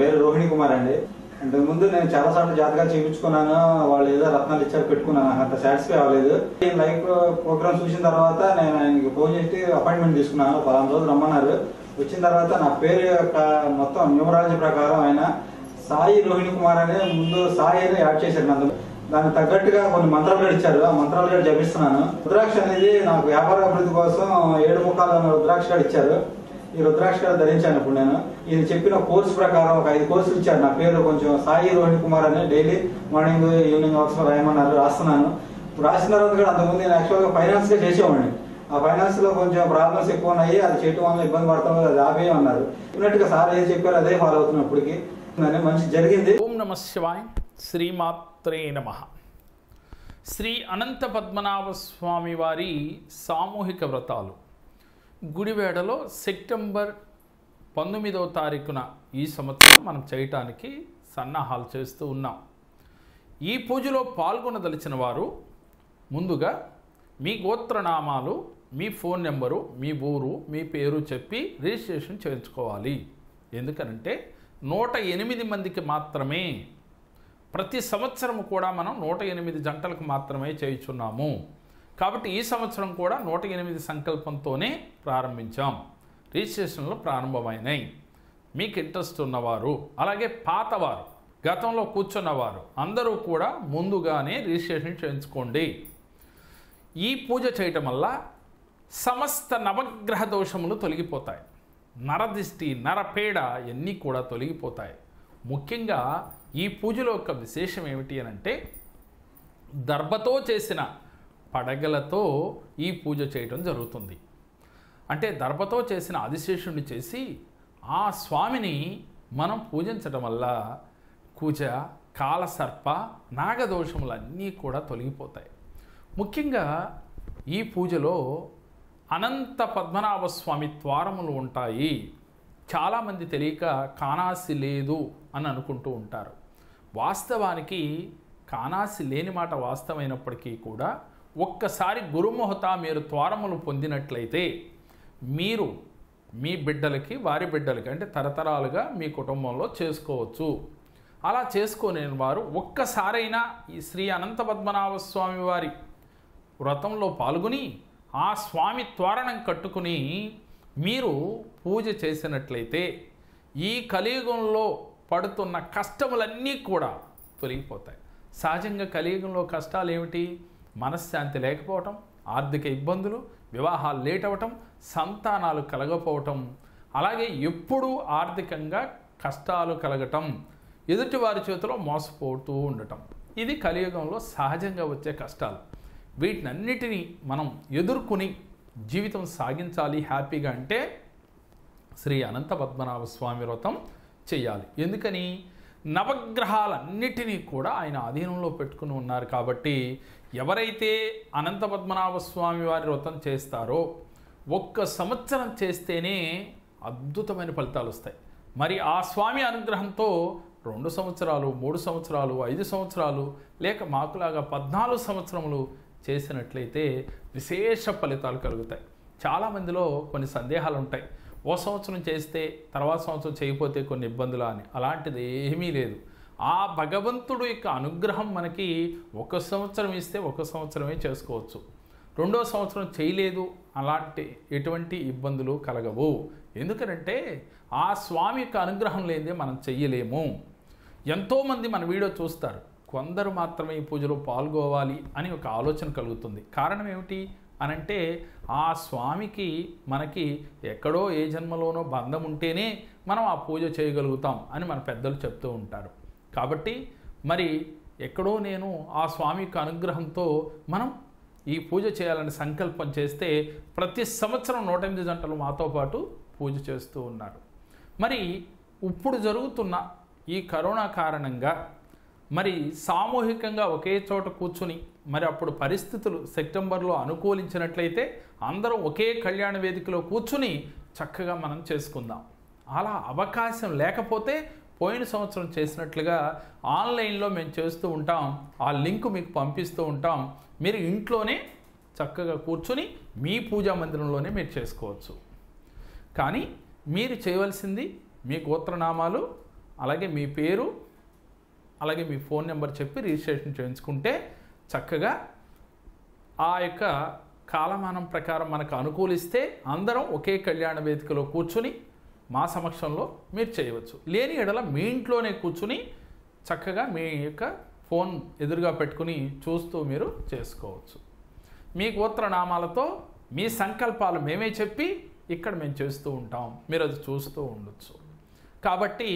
పేరు రోహిణి కుమార్ అండి ఇంతకు ముందు నేను చాలా సార్లు జాతకాలు చేయించుకున్నాను వాళ్ళు ఏదో రత్నాలు ఇచ్చారు పెట్టుకున్నాను నాకు అంత సాటిస్ఫై అవ్వలేదు ఈ లైవ్ ప్రోగ్రామ్ చూసిన తర్వాత నేను ఆయనకి ఫోన్ చేసి అపాయింట్మెంట్ తీసుకున్నాను పలానా రోజు రమ్మన్నారు వచ్చిన తర్వాత నా పేరు యొక్క మొత్తం న్యూమరాలజీ ప్రకారం ఆయన సాయి రోహిణి కుమార్ అనే ముందు సాయి అని యాడ్ చేశారు నన్ను దానికి తగ్గట్టుగా కొన్ని మంత్రాలు కూడా ఇచ్చారు ఆ మంత్రాలు కూడా జపిస్తున్నాను రుద్రాక్ష అనేది నాకు వ్యాపార అభివృద్ధి కోసం ఏడు ముఖాలు అనే రుద్రాక్ష కూడా ఇచ్చారు ఈ రుద్రాక్ష కూడా ధరించాను ఇప్పుడు నేను ఇది చెప్పిన కోర్సు ప్రకారం ఒక ఐదు కోర్సులు ఇచ్చారు నా పేరు కొంచెం సాయి రోహిణి కుమార్ అని డైలీ మార్నింగ్ ఈవినింగ్ అవర్స్ లో రాయమన్నారు రాస్తున్నాను ఇప్పుడు రాసిన తర్వాత కూడా అంతకుముందు నేను యాక్చువల్గా ఫైనాన్స్ గా చేసేవాడిని ఆ ఫైనాన్స్ లో కొంచెం ప్రాబ్లమ్స్ ఎక్కువ ఉన్నాయి అది చేయటం వల్ల ఇబ్బంది పడతాం అది ఆపేయమన్నారు ఉన్నట్టుగా సార్ ఏం చెప్పారు అదే ఫాలో అవుతున్నాం ఇప్పటికి మంచి జరిగింది ఓం నమ శివాయ శ్రీమాత్రే నమ శ్రీ అనంత పద్మనాభ స్వామి వారి సామూహిక వ్రతాలు గుడివేడలో సెప్టెంబర్ పంతొమ్మిదవ తారీఖున ఈ సంవత్సరం మనం చేయటానికి సన్నాహాలు చేస్తూ ఉన్నాం ఈ పూజలో పాల్గొనదలిచిన వారు ముందుగా మీ గోత్రనామాలు మీ ఫోన్ నెంబరు మీ ఊరు మీ పేరు చెప్పి రిజిస్ట్రేషన్ చేయించుకోవాలి ఎందుకనంటే నూట ఎనిమిది మందికి మాత్రమే ప్రతి సంవత్సరం కూడా మనం నూట ఎనిమిది జంటలకు మాత్రమే చేయుచున్నాము కాబట్టి ఈ సంవత్సరం కూడా నూట ఎనిమిది సంకల్పంతోనే ప్రారంభించాం రిజిస్ట్రేషన్లు ప్రారంభమైనాయి మీకు ఇంట్రెస్ట్ ఉన్నవారు అలాగే పాతవారు గతంలో కూర్చున్నవారు అందరూ కూడా ముందుగానే రిజిస్ట్రేషన్ చేయించుకోండి ఈ పూజ చేయటం వల్ల సమస్త నవగ్రహ దోషములు తొలగిపోతాయి నరదిష్టి నరపేడ ఇవన్నీ కూడా తొలగిపోతాయి ముఖ్యంగా ఈ పూజలో యొక్క విశేషం ఏమిటి అని అంటే దర్భతో చేసిన పడగలతో ఈ పూజ చేయటం జరుగుతుంది అంటే దర్భతో చేసిన ఆదిశేషుడిని చేసి ఆ స్వామిని మనం పూజించడం వల్ల కుజ కాలసర్ప నాగదోషములన్నీ కూడా తొలగిపోతాయి ముఖ్యంగా ఈ పూజలో అనంత పద్మనాభ స్వామి ద్వారములు ఉంటాయి చాలామంది తెలియక కానాసి లేదు అని అనుకుంటూ ఉంటారు వాస్తవానికి కానాసి లేని మాట వాస్తవమైనప్పటికీ కూడా ఒక్కసారి గురుముహత మీరు ద్వారములు పొందినట్లయితే మీరు మీ బిడ్డలకి వారి బిడ్డలకి అంటే తరతరాలుగా మీ కుటుంబంలో చేసుకోవచ్చు అలా చేసుకోలేని వారు ఒక్కసారైనా ఈ శ్రీ అనంత పద్మనాభ స్వామి వారి వ్రతంలో పాల్గొని ఆ స్వామి త్వరణం కట్టుకుని మీరు పూజ చేసినట్లయితే ఈ కలియుగంలో పడుతున్న కష్టములన్నీ కూడా తొలగిపోతాయి సహజంగా కలియుగంలో కష్టాలు ఏమిటి మనశ్శాంతి లేకపోవటం ఆర్థిక ఇబ్బందులు వివాహాలు లేట్ అవ్వటం సంతానాలు కలగపోవటం అలాగే ఎప్పుడూ ఆర్థికంగా కష్టాలు కలగటం ఎదుటి వారి చేతిలో మోసపోతూ ఉండటం ఇది కలియుగంలో సహజంగా వచ్చే కష్టాలు వీటినన్నిటినీ మనం ఎదుర్కొని జీవితం సాగించాలి హ్యాపీగా అంటే శ్రీ అనంత పద్మనాభ స్వామి వ్రతం చేయాలి ఎందుకని నవగ్రహాలన్నిటినీ కూడా ఆయన అధీనంలో పెట్టుకుని ఉన్నారు కాబట్టి ఎవరైతే అనంత పద్మనాభ స్వామి వారి వ్రతం చేస్తారో ఒక్క సంవత్సరం చేస్తేనే అద్భుతమైన ఫలితాలు వస్తాయి మరి ఆ స్వామి అనుగ్రహంతో రెండు సంవత్సరాలు మూడు సంవత్సరాలు ఐదు సంవత్సరాలు లేక మాకులాగా పద్నాలుగు సంవత్సరములు చేసినట్లయితే విశేష ఫలితాలు కలుగుతాయి చాలామందిలో కొన్ని సందేహాలు ఉంటాయి ఓ సంవత్సరం చేస్తే తర్వాత సంవత్సరం చేయకపోతే కొన్ని ఇబ్బందులు అని అలాంటిది ఏమీ లేదు ఆ భగవంతుడు యొక్క అనుగ్రహం మనకి ఒక సంవత్సరం ఇస్తే ఒక సంవత్సరమే చేసుకోవచ్చు రెండో సంవత్సరం చేయలేదు అలాంటి ఎటువంటి ఇబ్బందులు కలగవు ఎందుకనంటే ఆ స్వామి యొక్క అనుగ్రహం లేనిదే మనం చెయ్యలేము ఎంతోమంది మన వీడియో చూస్తారు కొందరు మాత్రమే ఈ పూజలో పాల్గొవాలి అని ఒక ఆలోచన కలుగుతుంది కారణం ఏమిటి అనంటే ఆ స్వామికి మనకి ఎక్కడో ఏ జన్మలోనో బంధం ఉంటేనే మనం ఆ పూజ చేయగలుగుతాం అని మన పెద్దలు చెప్తూ ఉంటారు కాబట్టి మరి ఎక్కడో నేను ఆ స్వామి యొక్క అనుగ్రహంతో మనం ఈ పూజ చేయాలని సంకల్పం చేస్తే ప్రతి సంవత్సరం నూట ఎనిమిది గంటలు మాతో పాటు పూజ చేస్తూ ఉన్నారు మరి ఇప్పుడు జరుగుతున్న ఈ కరోనా కారణంగా మరి సామూహికంగా ఒకే చోట కూర్చుని మరి అప్పుడు పరిస్థితులు సెప్టెంబర్లో అనుకూలించినట్లయితే అందరం ఒకే కళ్యాణ వేదికలో కూర్చుని చక్కగా మనం చేసుకుందాం అలా అవకాశం లేకపోతే పోయిన సంవత్సరం చేసినట్లుగా ఆన్లైన్లో మేము చేస్తూ ఉంటాం ఆ లింక్ మీకు పంపిస్తూ ఉంటాం మీరు ఇంట్లోనే చక్కగా కూర్చుని మీ పూజా మందిరంలోనే మీరు చేసుకోవచ్చు కానీ మీరు చేయవలసింది మీ గోత్రనామాలు అలాగే మీ పేరు అలాగే మీ ఫోన్ నెంబర్ చెప్పి రిజిస్ట్రేషన్ చేయించుకుంటే చక్కగా ఆ యొక్క కాలమానం ప్రకారం మనకు అనుకూలిస్తే అందరం ఒకే కళ్యాణ వేదికలో కూర్చుని మా సమక్షంలో మీరు చేయవచ్చు లేని ఎడల మీ ఇంట్లోనే కూర్చుని చక్కగా మీ యొక్క ఫోన్ ఎదురుగా పెట్టుకుని చూస్తూ మీరు చేసుకోవచ్చు మీ గోత్రనామాలతో మీ సంకల్పాలు మేమే చెప్పి ఇక్కడ మేము చేస్తూ ఉంటాం మీరు అది చూస్తూ ఉండొచ్చు కాబట్టి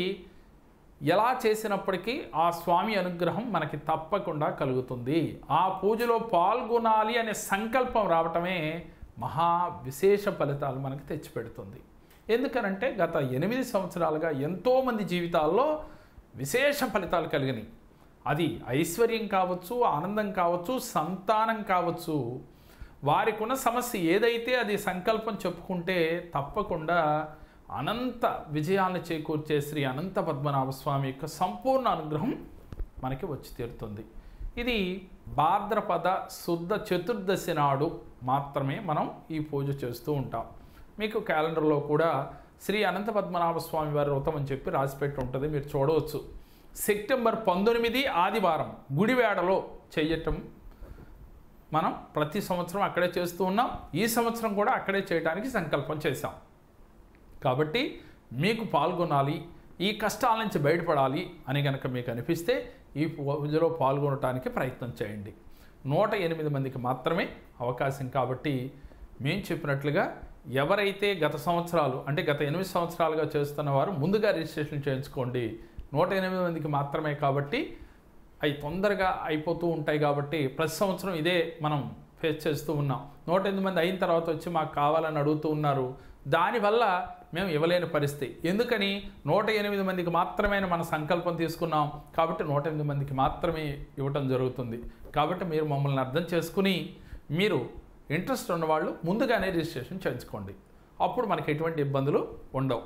ఎలా చేసినప్పటికీ ఆ స్వామి అనుగ్రహం మనకి తప్పకుండా కలుగుతుంది ఆ పూజలో పాల్గొనాలి అనే సంకల్పం రావటమే మహా విశేష ఫలితాలు మనకి తెచ్చిపెడుతుంది ఎందుకనంటే గత ఎనిమిది సంవత్సరాలుగా ఎంతోమంది జీవితాల్లో విశేష ఫలితాలు కలిగినాయి అది ఐశ్వర్యం కావచ్చు ఆనందం కావచ్చు సంతానం కావచ్చు వారికి ఉన్న సమస్య ఏదైతే అది సంకల్పం చెప్పుకుంటే తప్పకుండా అనంత విజయాలను చేకూర్చే శ్రీ అనంత పద్మనాభ స్వామి యొక్క సంపూర్ణ అనుగ్రహం మనకి వచ్చి తీరుతుంది ఇది భాద్రపద శుద్ధ చతుర్దశి నాడు మాత్రమే మనం ఈ పూజ చేస్తూ ఉంటాం మీకు క్యాలెండర్లో కూడా శ్రీ అనంత పద్మనాభ స్వామి వారి వ్రతం అని చెప్పి రాసిపెట్టి ఉంటుంది మీరు చూడవచ్చు సెప్టెంబర్ పంతొమ్మిది ఆదివారం గుడివేడలో చేయటం మనం ప్రతి సంవత్సరం అక్కడే చేస్తూ ఉన్నాం ఈ సంవత్సరం కూడా అక్కడే చేయడానికి సంకల్పం చేశాం కాబట్టి మీకు పాల్గొనాలి ఈ కష్టాల నుంచి బయటపడాలి అని కనుక మీకు అనిపిస్తే ఈ పూజలో పాల్గొనడానికి ప్రయత్నం చేయండి నూట ఎనిమిది మందికి మాత్రమే అవకాశం కాబట్టి మేము చెప్పినట్లుగా ఎవరైతే గత సంవత్సరాలు అంటే గత ఎనిమిది సంవత్సరాలుగా చేస్తున్న వారు ముందుగా రిజిస్ట్రేషన్ చేయించుకోండి నూట ఎనిమిది మందికి మాత్రమే కాబట్టి అవి తొందరగా అయిపోతూ ఉంటాయి కాబట్టి ప్రతి సంవత్సరం ఇదే మనం ఫేస్ చేస్తూ ఉన్నాం నూట ఎనిమిది మంది అయిన తర్వాత వచ్చి మాకు కావాలని అడుగుతూ ఉన్నారు దానివల్ల మేము ఇవ్వలేని పరిస్థితి ఎందుకని నూట ఎనిమిది మందికి మాత్రమే మన సంకల్పం తీసుకున్నాం కాబట్టి నూట ఎనిమిది మందికి మాత్రమే ఇవ్వటం జరుగుతుంది కాబట్టి మీరు మమ్మల్ని అర్థం చేసుకుని మీరు ఇంట్రెస్ట్ ఉన్నవాళ్ళు ముందుగానే రిజిస్ట్రేషన్ చేయించుకోండి అప్పుడు మనకి ఎటువంటి ఇబ్బందులు ఉండవు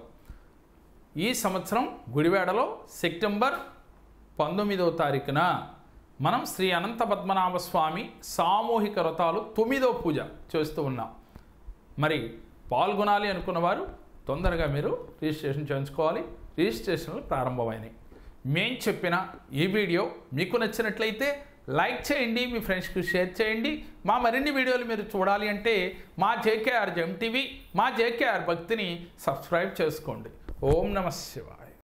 ఈ సంవత్సరం గుడివాడలో సెప్టెంబర్ పంతొమ్మిదవ తారీఖున మనం శ్రీ అనంత పద్మనాభ స్వామి సామూహిక వ్రతాలు తొమ్మిదో పూజ చేస్తూ ఉన్నాం మరి పాల్గొనాలి అనుకున్న వారు తొందరగా మీరు రిజిస్ట్రేషన్ చేయించుకోవాలి రిజిస్ట్రేషన్లు ప్రారంభమైనాయి మేం చెప్పిన ఈ వీడియో మీకు నచ్చినట్లయితే లైక్ చేయండి మీ ఫ్రెండ్స్కి షేర్ చేయండి మా మరిన్ని వీడియోలు మీరు చూడాలి అంటే మా జేకేఆర్ జెమ్ టీవీ మా జేకేఆర్ భక్తిని సబ్స్క్రైబ్ చేసుకోండి ఓం నమ శివ